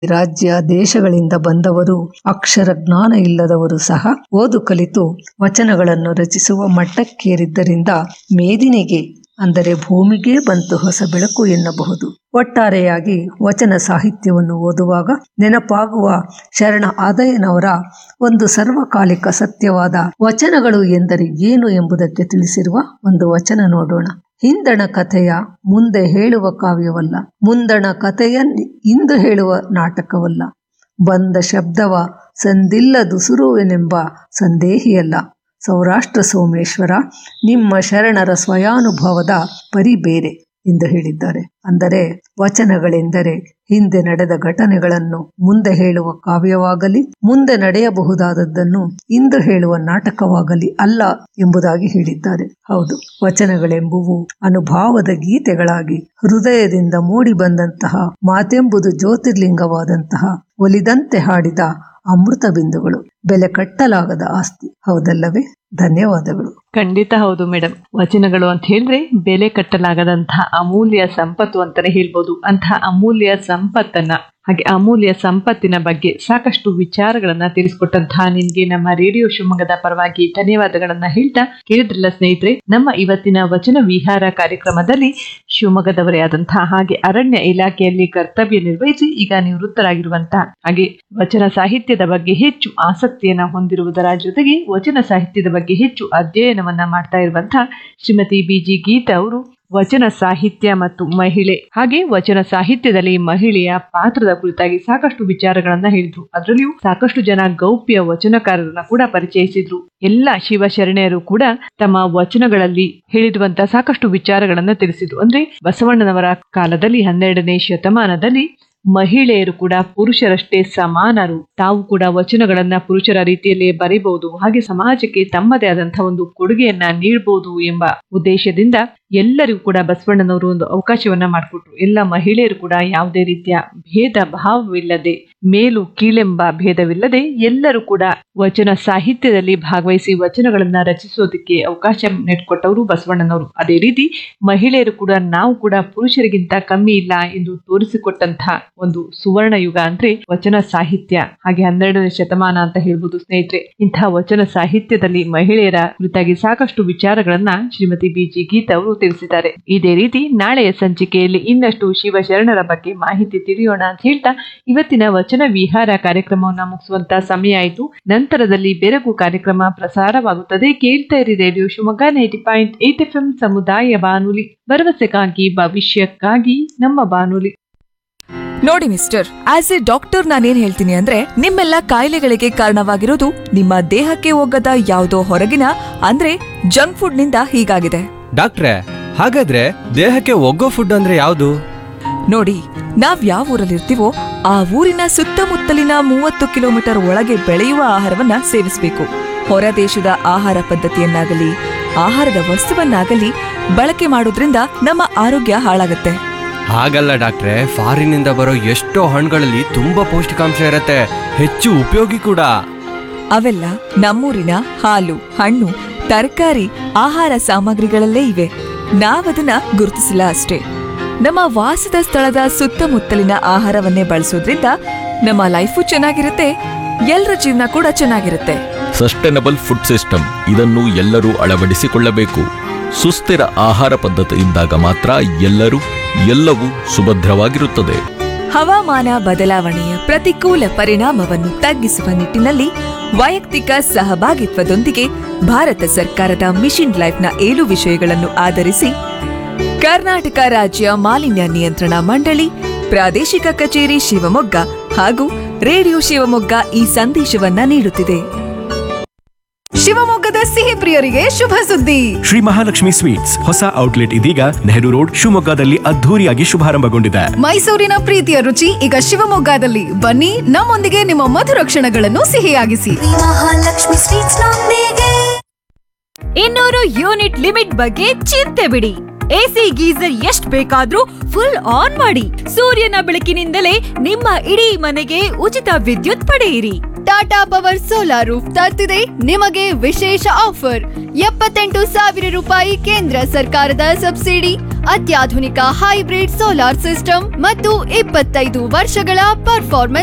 ರಾಜ್ಯ ದೇಶಗಳಿಂದ ಬಂದವರು ಅಕ್ಷರ ಜ್ಞಾನ ಇಲ್ಲದವರು ಸಹ ಓದು ಕಲಿತು ವಚನಗಳನ್ನು ರಚಿಸುವ ಮಟ್ಟಕ್ಕೇರಿದ್ದರಿಂದ ಮೇದಿನಿಗೆ ಅಂದರೆ ಭೂಮಿಗೆ ಬಂತು ಹೊಸ ಬೆಳಕು ಎನ್ನಬಹುದು ಒಟ್ಟಾರೆಯಾಗಿ ವಚನ ಸಾಹಿತ್ಯವನ್ನು ಓದುವಾಗ ನೆನಪಾಗುವ ಶರಣ ಆದಯ್ಯನವರ ಒಂದು ಸರ್ವಕಾಲಿಕ ಸತ್ಯವಾದ ವಚನಗಳು ಎಂದರೆ ಏನು ಎಂಬುದಕ್ಕೆ ತಿಳಿಸಿರುವ ಒಂದು ವಚನ ನೋಡೋಣ ಹಿಂದಣ ಕಥೆಯ ಮುಂದೆ ಹೇಳುವ ಕಾವ್ಯವಲ್ಲ ಮುಂದಣ ಕಥೆಯ ಇಂದು ಹೇಳುವ ನಾಟಕವಲ್ಲ ಬಂದ ಶಬ್ದವ ಸಂದಿಲ್ಲದುಸುರುವೆನೆಂಬ ಸಂದೇಹಿಯಲ್ಲ ಸೌರಾಷ್ಟ್ರ ಸೋಮೇಶ್ವರ ನಿಮ್ಮ ಶರಣರ ಸ್ವಯಾನುಭವದ ಪರಿ ಬೇರೆ ಎಂದು ಹೇಳಿದ್ದಾರೆ ಅಂದರೆ ವಚನಗಳೆಂದರೆ ಹಿಂದೆ ನಡೆದ ಘಟನೆಗಳನ್ನು ಮುಂದೆ ಹೇಳುವ ಕಾವ್ಯವಾಗಲಿ ಮುಂದೆ ನಡೆಯಬಹುದಾದದ್ದನ್ನು ಇಂದು ಹೇಳುವ ನಾಟಕವಾಗಲಿ ಅಲ್ಲ ಎಂಬುದಾಗಿ ಹೇಳಿದ್ದಾರೆ ಹೌದು ವಚನಗಳೆಂಬುವು ಅನುಭಾವದ ಗೀತೆಗಳಾಗಿ ಹೃದಯದಿಂದ ಮೂಡಿ ಬಂದಂತಹ ಮಾತೆಂಬುದು ಜ್ಯೋತಿರ್ಲಿಂಗವಾದಂತಹ ಒಲಿದಂತೆ ಹಾಡಿದ ಅಮೃತ ಬಿಂದುಗಳು ಬೆಲೆ ಕಟ್ಟಲಾಗದ ಆಸ್ತಿ ಹೌದಲ್ಲವೇ ಧನ್ಯವಾದಗಳು ಖಂಡಿತ ಹೌದು ಮೇಡಮ್ ವಚನಗಳು ಅಂತ ಹೇಳಿದ್ರೆ ಬೆಲೆ ಕಟ್ಟಲಾಗದಂತಹ ಅಮೂಲ್ಯ ಸಂಪತ್ತು ಅಂತಾನೆ ಹೇಳ್ಬೋದು ಅಂತಹ ಅಮೂಲ್ಯ ಸಂಪತ್ತನ್ನ ಹಾಗೆ ಅಮೂಲ್ಯ ಸಂಪತ್ತಿನ ಬಗ್ಗೆ ಸಾಕಷ್ಟು ವಿಚಾರಗಳನ್ನ ತಿಳಿಸ್ಕೊಟ್ಟಂತಹ ನಿನ್ಗೆ ನಮ್ಮ ರೇಡಿಯೋ ಶಿವಮೊಗ್ಗದ ಪರವಾಗಿ ಧನ್ಯವಾದಗಳನ್ನ ಹೇಳ್ತಾ ಕೇಳಿದ್ರಲ್ಲ ಸ್ನೇಹಿತರೆ ನಮ್ಮ ಇವತ್ತಿನ ವಚನ ವಿಹಾರ ಕಾರ್ಯಕ್ರಮದಲ್ಲಿ ಶಿವಮೊಗ್ಗದವರೇ ಆದಂತಹ ಹಾಗೆ ಅರಣ್ಯ ಇಲಾಖೆಯಲ್ಲಿ ಕರ್ತವ್ಯ ನಿರ್ವಹಿಸಿ ಈಗ ನಿವೃತ್ತರಾಗಿರುವಂತಹ ಹಾಗೆ ವಚನ ಸಾಹಿತ್ಯದ ಬಗ್ಗೆ ಹೆಚ್ಚು ಆಸಕ್ತಿಯನ್ನ ಹೊಂದಿರುವುದರ ಜೊತೆಗೆ ವಚನ ಸಾಹಿತ್ಯದ ಬಗ್ಗೆ ಹೆಚ್ಚು ಅಧ್ಯಯನವನ್ನ ಮಾಡ್ತಾ ಇರುವಂತಹ ಶ್ರೀಮತಿ ಬಿ ಜಿ ಗೀತಾ ಅವರು ವಚನ ಸಾಹಿತ್ಯ ಮತ್ತು ಮಹಿಳೆ ಹಾಗೆ ವಚನ ಸಾಹಿತ್ಯದಲ್ಲಿ ಮಹಿಳೆಯ ಪಾತ್ರದ ಕುರಿತಾಗಿ ಸಾಕಷ್ಟು ವಿಚಾರಗಳನ್ನ ಹೇಳಿದ್ರು ಅದರಲ್ಲಿಯೂ ಸಾಕಷ್ಟು ಜನ ಗೌಪ್ಯ ವಚನಕಾರರನ್ನ ಕೂಡ ಪರಿಚಯಿಸಿದ್ರು ಎಲ್ಲ ಶಿವಶರಣೆಯರು ಕೂಡ ತಮ್ಮ ವಚನಗಳಲ್ಲಿ ಹೇಳಿರುವಂತಹ ಸಾಕಷ್ಟು ವಿಚಾರಗಳನ್ನ ತಿಳಿಸಿದ್ರು ಅಂದ್ರೆ ಬಸವಣ್ಣನವರ ಕಾಲದಲ್ಲಿ ಹನ್ನೆರಡನೇ ಶತಮಾನದಲ್ಲಿ ಮಹಿಳೆಯರು ಕೂಡ ಪುರುಷರಷ್ಟೇ ಸಮಾನರು ತಾವು ಕೂಡ ವಚನಗಳನ್ನ ಪುರುಷರ ರೀತಿಯಲ್ಲಿ ಬರೀಬಹುದು ಹಾಗೆ ಸಮಾಜಕ್ಕೆ ತಮ್ಮದೇ ಆದಂತಹ ಒಂದು ಕೊಡುಗೆಯನ್ನ ನೀಡಬಹುದು ಎಂಬ ಉದ್ದೇಶದಿಂದ ಎಲ್ಲರಿಗೂ ಕೂಡ ಬಸವಣ್ಣನವರು ಒಂದು ಅವಕಾಶವನ್ನ ಮಾಡಿಕೊಟ್ರು ಎಲ್ಲ ಮಹಿಳೆಯರು ಕೂಡ ಯಾವುದೇ ರೀತಿಯ ಭೇದ ಭಾವವಿಲ್ಲದೆ ಮೇಲು ಕೀಳೆಂಬ ಭೇದವಿಲ್ಲದೆ ಎಲ್ಲರೂ ಕೂಡ ವಚನ ಸಾಹಿತ್ಯದಲ್ಲಿ ಭಾಗವಹಿಸಿ ವಚನಗಳನ್ನ ರಚಿಸೋದಕ್ಕೆ ಅವಕಾಶ ನೀಡಿಕೊಟ್ಟವರು ಬಸವಣ್ಣನವರು ಅದೇ ರೀತಿ ಮಹಿಳೆಯರು ಕೂಡ ನಾವು ಕೂಡ ಪುರುಷರಿಗಿಂತ ಕಮ್ಮಿ ಇಲ್ಲ ಎಂದು ತೋರಿಸಿಕೊಟ್ಟಂತಹ ಒಂದು ಸುವರ್ಣ ಯುಗ ಅಂದ್ರೆ ವಚನ ಸಾಹಿತ್ಯ ಹಾಗೆ ಹನ್ನೆರಡನೇ ಶತಮಾನ ಅಂತ ಹೇಳ್ಬೋದು ಸ್ನೇಹಿತರೆ ಇಂತಹ ವಚನ ಸಾಹಿತ್ಯದಲ್ಲಿ ಮಹಿಳೆಯರ ಕುರಿತಾಗಿ ಸಾಕಷ್ಟು ವಿಚಾರಗಳನ್ನ ಶ್ರೀಮತಿ ಬಿ ಜಿ ಗೀತಾ ಅವರು ತಿಳಿಸಿದ್ದಾರೆ ಇದೇ ರೀತಿ ನಾಳೆಯ ಸಂಚಿಕೆಯಲ್ಲಿ ಇನ್ನಷ್ಟು ಶಿವಶರಣರ ಬಗ್ಗೆ ಮಾಹಿತಿ ತಿಳಿಯೋಣ ಅಂತ ಹೇಳ್ತಾ ಇವತ್ತಿನ ವಚನ ವಿಹಾರ ಕಾರ್ಯಕ್ರಮವನ್ನ ಮುಗಿಸುವಂತ ಸಮಯ ಆಯಿತು ನಂತರದಲ್ಲಿ ಬೆರಗು ಕಾರ್ಯಕ್ರಮ ಪ್ರಸಾರವಾಗುತ್ತದೆ ಕೇಳ್ತಾ ಇರಿ radio Shivamogga ninety point eight F M ಸಮುದಾಯ ಬಾನುಲಿ ಭರವಸೆಗಾಗಿ ಭವಿಷ್ಯಕ್ಕಾಗಿ ನಮ್ಮ ಬಾನುಲಿ ನೋಡಿ ಮಿಸ್ಟರ್ ಆಸ್ ಎ ಡಾಕ್ಟರ್ ನಾನೇನ್ ಹೇಳ್ತೀನಿ ಅಂದ್ರೆ ನಿಮ್ಮೆಲ್ಲ ಕಾಯಿಲೆಗಳಿಗೆ ಕಾರಣವಾಗಿರೋದು ನಿಮ್ಮ ದೇಹಕ್ಕೆ ಹೋಗದ ಯಾವುದೋ ಹೊರಗಿನ ಅಂದ್ರೆ ಜಂಕ್ ಫುಡ್ ನಿಂದ ಹೀಗಾಗಿದೆ ಡಾಕ್ಟ್ರೆ ಹಾಗಾದ್ರೆ ದೇಹಕ್ಕೆ ಒಗ್ಗೋ ಫುಡ್ ಅಂದ್ರೆ ಯಾವುದು ನೋಡಿ ನಾವ್ ಯಾವ ಊರಲ್ಲಿರ್ತೀವೋ ಆ ಊರಿನ ಸುತ್ತಮುತ್ತಲಿನ ಮೂವತ್ತು ಕಿಲೋಮೀಟರ್ ಒಳಗೆ ಬೆಳೆಯುವ ಆಹಾರವನ್ನ ಸೇವಿಸಬೇಕು ಹೊರ ದೇಶದ ಆಹಾರ ಪದ್ಧತಿಯನ್ನಾಗಲಿ ಆಹಾರದ ವಸ್ತುವನ್ನಾಗಲಿ ಬಳಕೆ ಮಾಡೋದ್ರಿಂದ ನಮ್ಮ ಆರೋಗ್ಯ ಹಾಳಾಗುತ್ತೆ ಹಾಗಲ್ಲ ಡಾಕ್ಟ್ರೆ ಫಾರಿನಿಂದ ಬರೋ ಎಷ್ಟೋ ಹಣ್ಣುಗಳಲ್ಲಿ ತುಂಬಾ ಪೌಷ್ಟಿಕಾಂಶ ಇರತ್ತೆ ಹೆಚ್ಚು ಉಪಯೋಗಿ ಕೂಡ ಅವೆಲ್ಲ ನಮ್ಮೂರಿನ ಹಾಲು ಹಣ್ಣು ತರಕಾರಿ ಆಹಾರ ಸಾಮಗ್ರಿಗಳಲ್ಲೇ ಇವೆ ನಾವದನ್ನ ಗುರುತಿಸಿಲ್ಲ ಅಷ್ಟೇ ನಮ್ಮ ವಾಸದ ಸ್ಥಳದ ಸುತ್ತಮುತ್ತಲಿನ ಆಹಾರವನ್ನೇ ಬಳಸೋದ್ರಿಂದ ನಮ್ಮ ಲೈಫು ಚೆನ್ನಾಗಿರುತ್ತೆ ಎಲ್ಲರ ಜೀವನ ಕೂಡ ಚೆನ್ನಾಗಿರುತ್ತೆ ಸಸ್ಟೈನಬಲ್ ಫುಡ್ ಸಿಸ್ಟಮ್ ಇದನ್ನು ಎಲ್ಲರೂ ಅಳವಡಿಸಿಕೊಳ್ಳಬೇಕು ಸುಸ್ಥಿರ ಆಹಾರ ಪದ್ಧತಿ ಇದ್ದಾಗ ಮಾತ್ರ ಎಲ್ಲರೂ ಎಲ್ಲವೂ ಸುಭದ್ರವಾಗಿರುತ್ತದೆ ಹವಾಮಾನ ಬದಲಾವಣೆಯ ಪ್ರತಿಕೂಲ ಪರಿಣಾಮವನ್ನು ತಗ್ಗಿಸುವ ನಿಟ್ಟಿನಲ್ಲಿ ವೈಯಕ್ತಿಕ ಸಹಭಾಗಿತ್ವದೊಂದಿಗೆ ಭಾರತ ಸರ್ಕಾರದ ಮಿಷನ್ ಲೈಫ್ನ ಏಳು ವಿಷಯಗಳನ್ನು ಆಧರಿಸಿ ಕರ್ನಾಟಕ ರಾಜ್ಯ ಮಾಲಿನ್ಯ ನಿಯಂತ್ರಣ ಮಂಡಳಿ ಪ್ರಾದೇಶಿಕ ಕಚೇರಿ ಶಿವಮೊಗ್ಗ ಹಾಗೂ ರೇಡಿಯೋ ಶಿವಮೊಗ್ಗ ಈ ಸಂದೇಶವನ್ನ ನೀಡುತ್ತಿದೆ ಶಿವಮೊಗ್ಗದ ಸಿಹಿ ಪ್ರಿಯರಿಗೆ ಶುಭ ಸುದ್ದಿ ಶ್ರೀ ಮಹಾಲಕ್ಷ್ಮಿ ಸ್ವೀಟ್ಸ್ ಹೊಸ ಔಟ್ಲೆಟ್ ಇದೀಗ ನೆಹರು ರೋಡ್ ಶಿವಮೊಗ್ಗದಲ್ಲಿ ಅದ್ಧೂರಿಯಾಗಿ ಶುಭಾರಂಭಗೊಂಡಿದೆ ಮೈಸೂರಿನ ಪ್ರೀತಿಯ ರುಚಿ ಈಗ ಶಿವಮೊಗ್ಗದಲ್ಲಿ ಬನ್ನಿ ನಮ್ಮೊಂದಿಗೆ ನಿಮ್ಮ ಮಧುರ ಕ್ಷಣಗಳನ್ನು ಸಿಹಿಯಾಗಿಸಿ ಮಹಾಲಕ್ಷ್ಮಿ ಸ್ವೀಟ್ಸ್ ನೊಂದಿಗೆ ಇನ್ನೂರು ಯೂನಿಟ್ ಲಿಮಿಟ್ ಬಗ್ಗೆ ಚಿಂತೆ ಬಿಡಿ ಎಸಿ ಗೀಸರ್ ಎಷ್ಟ್ ಬೇಕಾದ್ರೂ ಫುಲ್ ಆನ್ ಮಾಡಿ ಸೂರ್ಯನ ಬೆಳಕಿನಿಂದಲೇ ನಿಮ್ಮ ಇಡೀ ಮನೆಗೆ ಉಚಿತ ವಿದ್ಯುತ್ ಪಡೆಯಿರಿ ಟಾಟಾ ಪವರ್ ಸೋಲಾರ್ ರೂಫ್ ತರ್ತಿದೆ ನಿಮಗೆ ವಿಶೇಷ ಆಫರ್ ಎಪ್ಪತ್ತೆಂಟು ಸಾವಿರ ರೂಪಾಯಿ ಕೇಂದ್ರ ಸರ್ಕಾರದ ಸಬ್ಸಿಡಿ ಅತ್ಯಾಧುನಿಕ ಹೈಬ್ರಿಡ್ ಸೋಲಾರ್ ಸಿಸ್ಟಮ್ ಮತ್ತು ಇಪ್ಪತ್ತೈದು ವರ್ಷಗಳ ಪರ್ಫಾರ್ಮೆನ್ಸ್